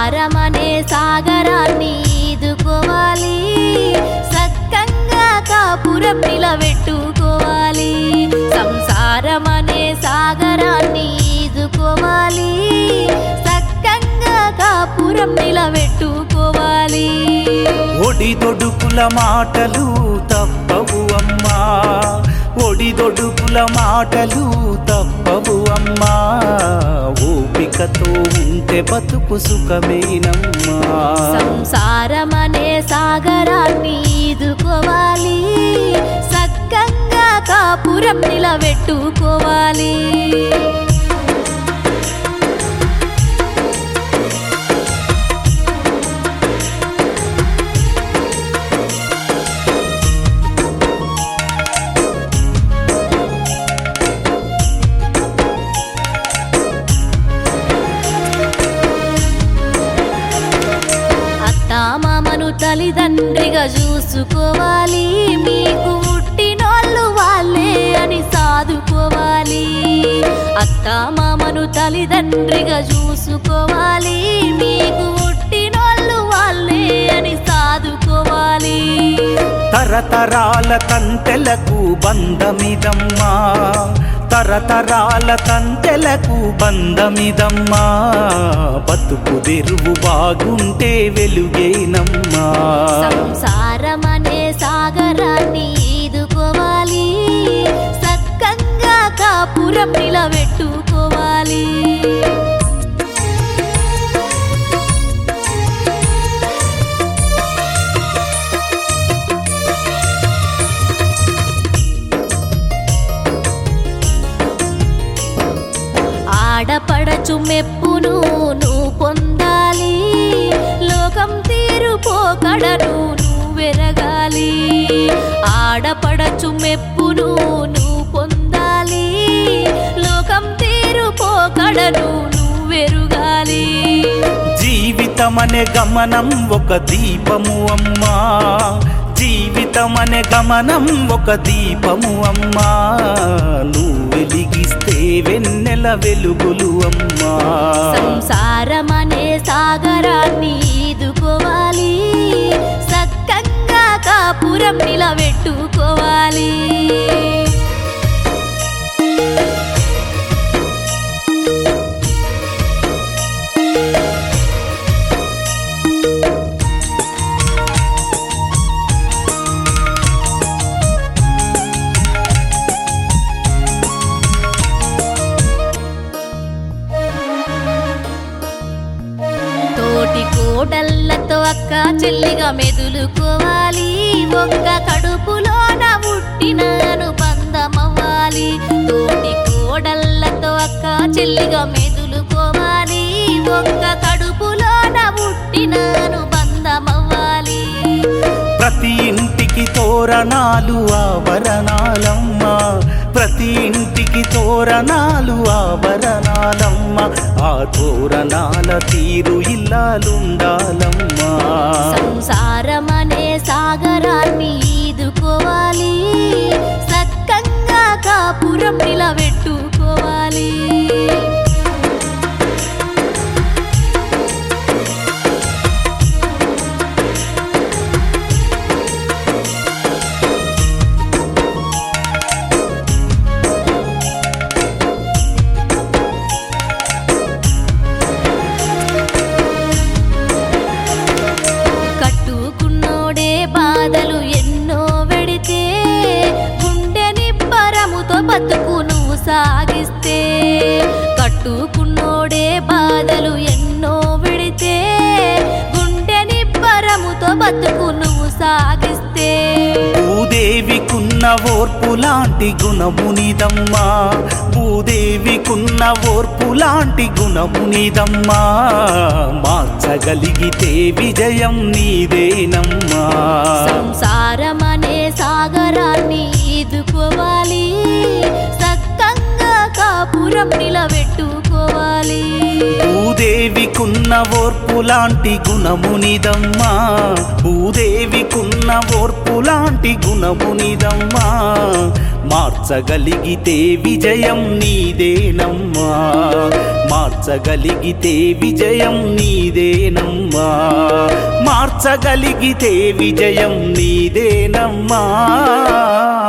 సంసారమనే సాగరాన్ని ఈదుకోవాలి సక్కంగా కాపురం నిలబెట్టుకోవాలి సంసారమనే సాగరాన్ని ఈదుకోవాలి సక్కంగా కాపురం నిలబెట్టుకోవాలి ఒడిదొడుకుల మాటలు తప్పవు అమ్మా ఒడిదొడుకుల మాటలు తప్పవు అమ్మా ఓపికతో ఉంటే బతుకు సుఖమేనమ్మా సంసారమనే సాగరాన్ని ఈదుకోవాలి సక్కంగా కాపురం నిలబెట్టుకోవాలి అత్తామామను తల్లిదండ్రిగా చూసుకోవాలి మీకు పుట్టినోళ్ళు వాళ్ళే అని సాదుకోవాలి అత్తామామను తల్లిదండ్రిగా చూసుకోవాలి మీకు పుట్టినోళ్ళు వాళ్ళే అని సాదుకోవాలి తరతరాల తంతెలకు బంధమిదమ్మా తరతరాల తంతెలకు బంధమిదమ్మా బతుకు తెరువు బాగుంటే వెలుగేనమ్మా సంసారమనే సాగరాన్ని ఈదుకోవాలి సక్కంగా కాపురం నిలబెట్టుకోవాలి ఆడపడచు మెప్పును నువ్వు పొందాలి లోకం తీరుపోకడను నువ్వెరగాలి ఆడపడచు మెప్పును నువ్వు పొందాలి లోకం తీరుపోకడను నువ్వెరుగాలి జీవితమనే గమనం ఒక దీపము అమ్మా జీవితమనే గమనం ఒక దీపము అమ్మా నువ్వు వెలిగిస్తే వెన్నెల వెలుగులు అమ్మా సంసారమనే సాగరాన్ని ఈదుకోవాలి సక్కంగా కాపురం నిలబెట్టుకోవాలి తోటి కోడళ్ళతో అక్క చెల్లిగా మెదులుకోవాలి ఒక్క కడుపులోన పుట్టిన అనుబంధమవ్వాలి తోటి కోడళ్ళతో అక్క చెల్లిగా మెదులుకోవాలి ఒక్క కడుపులోన పుట్టిన అనుబంధమవ్వాలి ప్రతి ఇంటికి తోరణాలు ఆభరణాలమ్మా ప్రతి ఇంటికి తోరణాలు ఆభరణాలమ్మ ఆ తోరణాల తీరు ఇల్లాలుండాలమ్మా సంసారమనే సాగరాన్ని ఈదుకోవాలి సక్కంగా కాపురం నిలబెట్టుకోవాలి కట్టుకున్నోడే బాధలు ఎన్నో వెడితే గుండె నిబ్బరముతో బతుకు నువ్వు సాగిస్తే కట్టుకున్నోడే బాధలు ఎన్నో వెడితే గుండె నిబ్బరముతో బతుకు నువ్వు సాగిస్తే భూదేవికున్న ఓర్పు లాంటి గుణమునిదమ్మా భూదేవికున్న ఓర్పు లాంటి గుణమునిదమ్మా మార్చగలిగితే విజయం నీదేనమ్మా సంసారమనే సాగరాన్ని ఈదుకోవాలి సక్కంగా కాపురం నిలబెట్టుకోవాలి భూదేవికున్న ఓర్పు లాంటి గుణమునిదమ్మా భూదేవికున్న ఓర్పు లాంటి గుణమునిదమ్మా మార్చగలిగితే విజయం నీదేనమ్మా మార్చగలిగితే విజయం నీదేనమ్మా మార్చగలిగితే విజయం నీదేనమ్మా